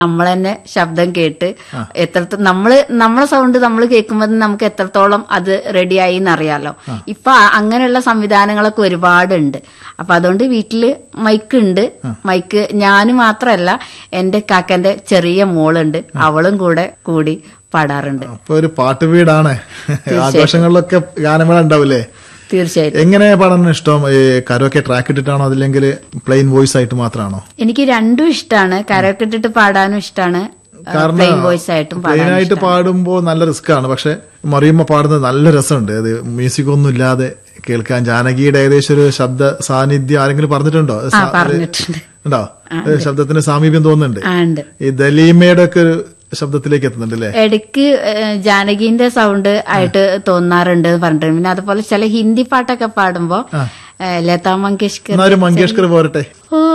നമ്മൾ തന്നെ ശബ്ദം കേട്ട് എത്രത്തോളം നമ്മള് നമ്മളെ സൗണ്ട് നമ്മൾ കേൾക്കുമ്പോൾ നമുക്ക് എത്രത്തോളം അത് റെഡിയായി എന്നറിയാലോ ഇപ്പൊ ആ- അങ്ങനെയുള്ള സംവിധാനങ്ങളൊക്കെ ഒരുപാടുണ്ട് അപ്പൊ അതുകൊണ്ട് വീട്ടില് മൈക്ക് ഉണ്ട് മൈക്ക് ഞാൻ മാത്രമല്ല എന്റെ കാക്കന്റെ ചെറിയ മോളുണ്ട് അവളും കൂടെ കൂടി പാടാറുണ്ട് അപ്പൊ ഒരു പാട്ട് വീടാണ് ആഘോഷങ്ങളിലൊക്കെ ഗാനമേള ഉണ്ടാവില്ലേ തീർച്ചയായിട്ടും എങ്ങനെ പാടാൻ ഇഷ്ടം ഈ കരോക്കെ ട്രാക്ക് ഇട്ടിട്ടാണോ അതില്ലെങ്കിൽ പ്ലെയിൻ വോയിസ് ആയിട്ട് മാത്രമാണോ എനിക്ക് രണ്ടും ഇഷ്ടമാണ് കരൊക്കെ ഇട്ടിട്ട് പാടാനും ഇഷ്ടമാണ് പ്ലെയിൻ വോയിസ് ആയിട്ടും പ്ലെയിൻ പാടാനും ആയിട്ട് പാടുമ്പോൾ നല്ല റിസ്ക് ആണ് പക്ഷെ മറിയുമ്പോ പാടുന്നത് നല്ല രസമുണ്ട് അത് മ്യൂസിക് ഒന്നും ഇല്ലാതെ കേൾക്കാൻ ജാനകിയുടെ ഏകദേശം ഒരു ശബ്ദ സാന്നിധ്യം ആരെങ്കിലും പറഞ്ഞിട്ടുണ്ടോ ആ സാ- പറഞ്ഞിട്ടുണ്ട് ഉണ്ടോ ഒരു ശബ്ദത്തിന് സാമീപ്യം തോന്നുന്നുണ്ട് ആ ഉണ്ട് ഈ ദലീമയുടെ ഒക്കെ ഒരു ശബ്ദത്തിലേക്ക് എത്തുന്നുണ്ട് അല്ലേ ഇടയ്ക്ക് ഏഹ്, ജാനകിന്റെ സൗണ്ട് ആയിട്ട് തോന്നാറുണ്ട് എന്ന് പറഞ്ഞിട്ടുണ്ട് പിന്നെ അതുപോലെ ചില ഹിന്ദി പാട്ടൊക്കെ പാടുമ്പോ ഏഹ്, ലതാ മങ്കേഷ്കർ എന്നാ ഒരു മങ്കേഷ്കർ പോരട്ടെ ഓ